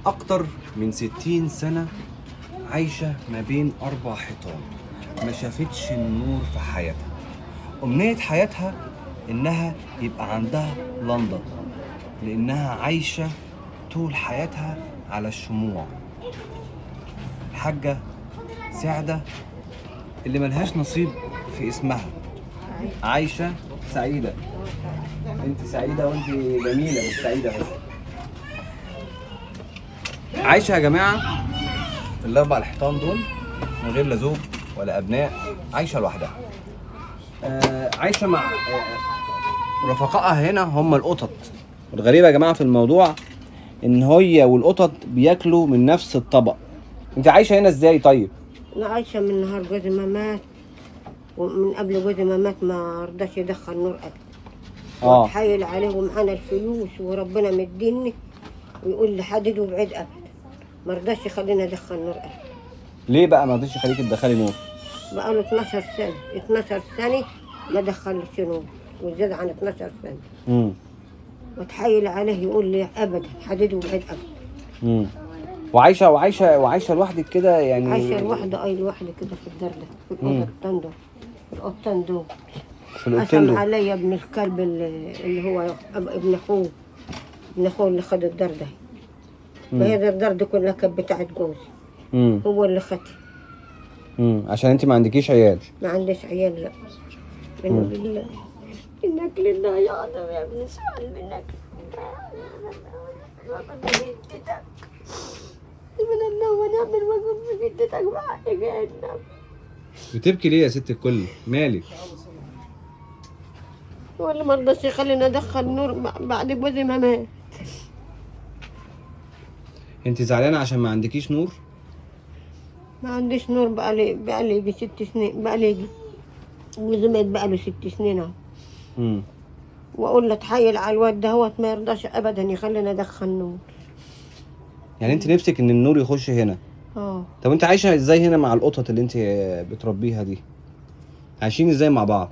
أكتر من ستين سنة عايشة ما بين أربع حيطان ما شافتش النور في حياتها أمنية حياتها إنها يبقى عندها لندن لأنها عايشة طول حياتها على الشموع الحاجة سعدة اللي ملهاش نصيب في اسمها عايشة سعيدة انت سعيدة وانت جميلة مش سعيدة بس عايشة يا جماعة في الأربع الحيطان دول من غير لا زوج ولا أبناء عايشة لوحدها آه عايشة مع آه رفقائها هنا هم القطط الغريبة يا جماعة في الموضوع إن هي والقطط بياكلوا من نفس الطبق انت عايشة هنا ازاي طيب؟ أنا عايشة من نهار جوزي ما مات ومن قبل جوزي ما مات ما رضاش يدخل نور أكل اه واتحايل عليه ومعانا الفلوس وربنا مديني ويقول لي حدد وبعيد أبدا ما رضاش يخلينا ندخل نور أكل ليه بقى ما رضيتش يخليك تدخلي نور؟ بقاله 12 سنة 12 سنة ما دخلش نور وزاد عن 12 سنة امم واتحايل عليه يقول لي أبدا حدد وبعيد أبدا امم وعايشه وعايشه وعايشه لوحدك كده يعني عايشة لوحدة أي لوحدة كده في الدار ده في مم. الأوضتين دول في الأوضتين دول في الاوتيل قسم دول عليا ابن الكلب اللي اللي هو أب- ابن اخوه ابن اخوه اللي خد الدار ده مم. ما هي الدار دي كلها كانت بتاعت جوزي امم هو اللي خدها امم عشان انت ما عندكيش عيال ما عنديش عيال لا منه لله انك لله يا ادم يا ابن اسماعيل منك من الله ونعم الوكيل في جدتك معايا جهنم بتبكي ليه يا ست الكل مالك ولا ما رضاش يخليني ادخل نور بعد جوزي ما مات انت زعلانه عشان ما عندكيش نور ما عنديش نور بقالي بقالي يجي ست سنين بقالي يجي جوزي مات بقاله ست سنين اهو امم واقول له اتحايل على الواد دهوت ما يرضاش ابدا يخلينا ادخل نور يعني انت نفسك ان النور يخش هنا اه طب انت عايشه ازاي هنا مع القطط اللي انت بتربيها دي عايشين ازاي مع بعض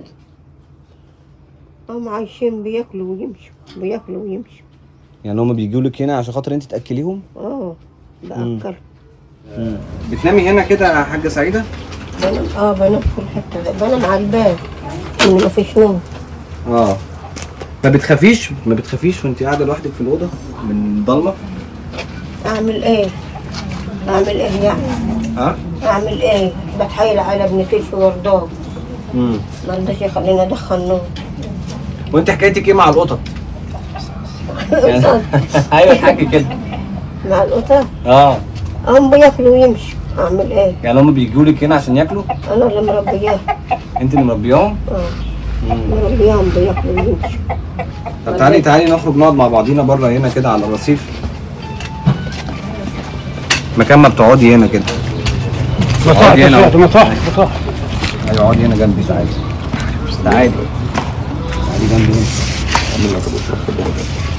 هم عايشين بياكلوا ويمشوا بياكلوا ويمشوا يعني هما بيجوا لك هنا عشان خاطر انت تاكليهم اه باكل امم بتنامي هنا كده يا حاجه سعيده بنام اه بنام في الحته دي بنام على الباب ان ما فيش نور اه ما بتخافيش ما بتخافيش وانت قاعده لوحدك في الاوضه من ضلمه اعمل ايه اعمل ايه يعني ها اعمل ايه بتحايل على ابنتي في ورداه امم ما رضاش يخلينا ادخل نور وانت حكايتك ايه مع القطط يعني ايوه حاجه كده مع القطط اه هم بياكلوا ويمشوا اعمل ايه يعني هم بيجوا لك هنا عشان ياكلوا انا اللي مربياه انت اللي مربياهم اه مربياهم بياكلوا ويمشوا طب تعالي تعالي نخرج نقعد مع بعضينا بره هنا كده على الرصيف مكان ما بتقعدي هنا كده اقعدي هنا اهو. مطاح مطاح ايوه اقعدي هنا جنبي تعالي تعالي تعالي جنبي هنا اعمل لك الرصيف.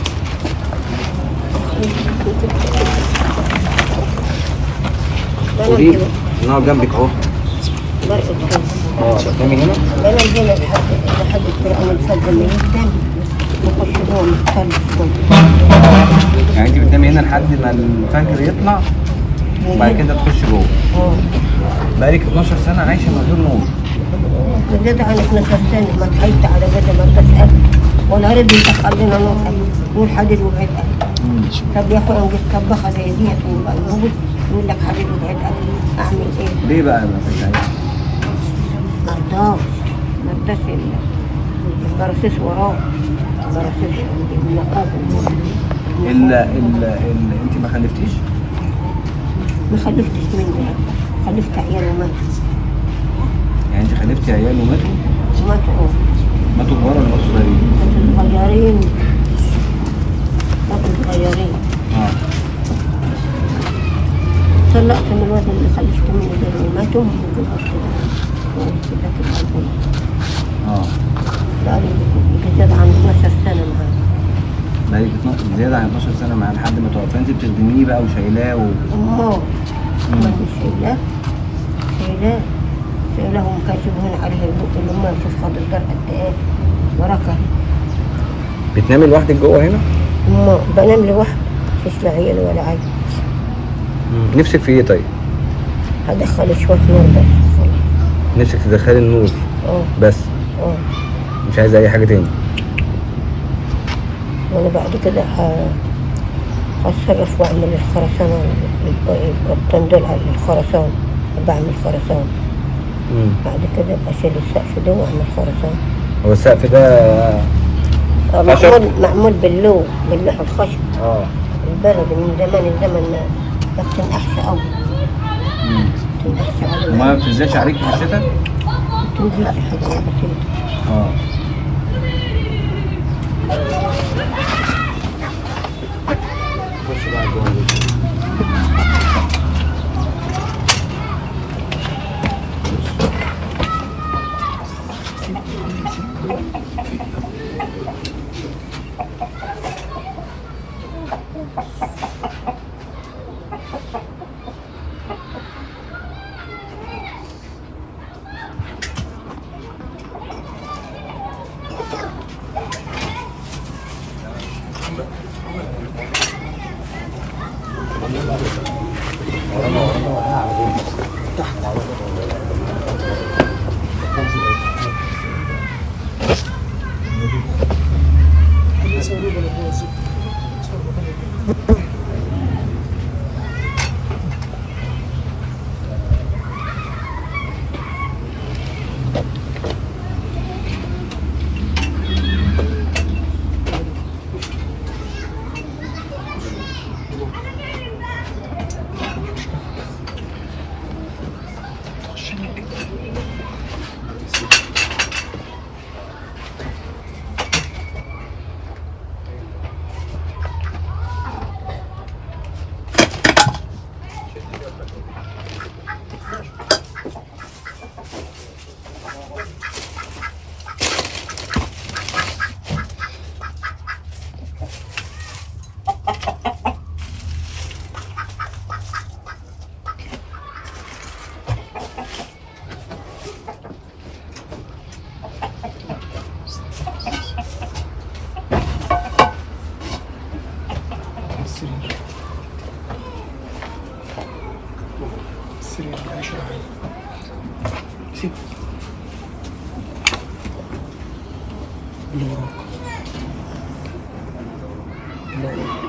قولي بنام لي نقعد جنبك اهو برقد كده اه تنامي هنا بنام هنا لحد لحد القرآن الفجر ما يهدم نخش جوه نتكلم شوية يعني انت بتنامي هنا لحد ما الفجر يطلع وبعد كده تخشي جوه اه بقالك 12 سنه عايشه من غير نور زاد عن 12 سنة ما اتحايلت على بيتي ما رضاش أبدا ولا رد يدخل لنا نور أبدا نور حديد وبعيد أبدا طب يا أخويا نجيب طبخة زي ديت ويبقى موجود يقول لك حديد وبعيد أبدا أعمل إيه؟ ليه بقى ما بتعيش ما رضاش ما رضاش ال- الجراثيم وراه الجراثيم من أخوه ال ال ال انت ما خلفتيش ما خلفتش مني خلفت عيال وماتوا يعني انت خلفتي عيال وماتوا ماتوا ماتوا كبار ولا ماتوا صغيرين ماتوا صغيرين ماتوا صغيرين اه طلقت من الواد اللي خلفته منه دول وماتوا وجبت كده وقلت لك القلب اه بقالي يجي زاد عن 12 سنة معاه بقالك 12 زياده عن 12 سنه مع لحد ما توفى انت بتخدميه بقى وشايلاه و... أمه ما مش شايلاه شايلاه شايلاه ومكشفين عليه البق اللي ما يشوف خد الدار قد ايه وركه بتنامي لوحدك جوه هنا أمه بنام لوحدي مفيش لا عيال ولا عيل مم. نفسك في ايه طيب؟ هدخل شوية نور بس خلاص نفسك تدخلي النور اه بس اه مش عايزه اي حاجه تاني وانا بعد كده ه- هتصرف واعمل الخرسانة الب- البطن دول على الخرسان بعمل خرسان مم. بعد كده ابقى اشيل السقف ده واعمل خرسان هو السقف ده آه، خشب؟ معمول معمول باللو باللوح الخشب اه البلد من زمان الزمن لكن احشى قوي تنحشى وما على بتنزلش عليك في الشتاء؟ تنزل حاجة بسيطة اه خش بقى جوه السرير العاشر عادي سيب اللي وراك اللي وراك